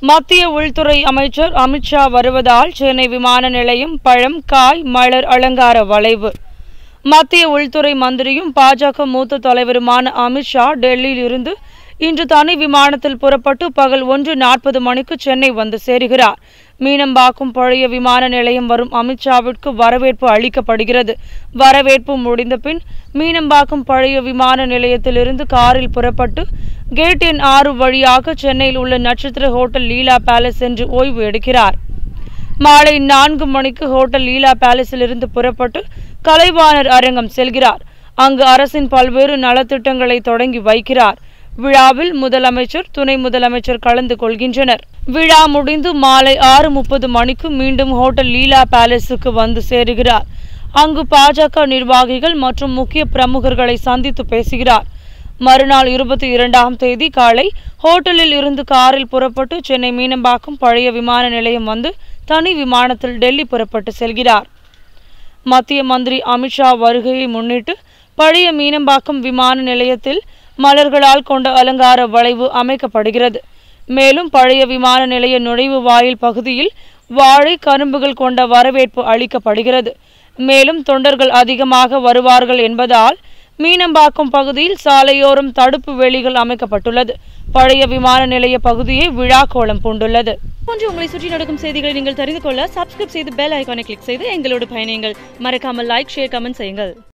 மத்திய உள்துறை அமைச்சர் அமித்ஷா வருவதால் சென்னை விமான நிலையம் பழம் காய் மலர் அலங்கார வளைவு மத்திய உள்துறை மந்திரியும் பாஜக மூத்த தலைவருமான அமித்ஷா டெல்லியில் இருந்து இன்று தனி விமானத்தில் புறப்பட்டு பகல் ஒன்று நாற்பது மணிக்கு சென்னை வந்து சேருகிறார் மீனம்பாக்கம் பழைய விமான நிலையம் வரும் அமித்ஷாவிற்கு வரவேற்பு அளிக்கப்படுகிறது வரவேற்பு முடிந்த பின் மீனம்பாக்கம் பழைய விமான நிலையத்திலிருந்து காரில் புறப்பட்டு கேட் எண் ஆறு வழியாக சென்னையில் உள்ள நட்சத்திர ஹோட்டல் லீலா பேலஸ் சென்று ஓய்வு எடுக்கிறார் மாலை நான்கு மணிக்கு ஹோட்டல் லீலா பேலஸிலிருந்து புறப்பட்டு கலைவாணர் அரங்கம் செல்கிறார் அங்கு அரசின் பல்வேறு நலத்திட்டங்களை தொடங்கி வைக்கிறார் விழாவில் முதலமைச்சர் துணை முதலமைச்சர் கலந்து கொள்கின்றனர் விழா முடிந்து மாலை ஆறு முப்பது மணிக்கு மீண்டும் ஹோட்டல் லீலா பேலஸுக்கு வந்து சேருகிறார் அங்கு பாஜக நிர்வாகிகள் மற்றும் முக்கிய பிரமுகர்களை சந்தித்து பேசுகிறார் மறுநாள் இருபத்தி இரண்டாம் தேதி காலை ஹோட்டலில் இருந்து காரில் புறப்பட்டு சென்னை மீனம்பாக்கம் பழைய விமான நிலையம் வந்து தனி விமானத்தில் டெல்லி புறப்பட்டு செல்கிறார் மத்திய மந்திரி அமித்ஷா வருகையை முன்னிட்டு பழைய மீனம்பாக்கம் விமான நிலையத்தில் மலர்களால் கொண்ட அலங்கார வளைவு அமைக்கப்படுகிறது மேலும் பழைய விமான நிலைய நுழைவு வாயில் பகுதியில் வாழை கரும்புகள் கொண்ட வரவேற்பு அளிக்கப்படுகிறது மேலும் தொண்டர்கள் அதிகமாக வருவார்கள் என்பதால் மீனம்பாக்கம் பகுதியில் சாலையோரம் தடுப்பு வேலிகள் அமைக்கப்பட்டுள்ளது பழைய விமான நிலைய பகுதியை விழா கோலம் பூண்டுள்ளது போன்று உங்களை சுற்றி நடக்கும் செய்திகளை நீங்கள் தெரிந்து கொள்ள சப்ஸ்கிரைப் செய்து பெல் ஐகானை கிளிக் செய்து எங்களோடு பயணியுங்கள் மறக்காமல் லைக் ஷேர் கமெண்ட் செய்யுங்கள்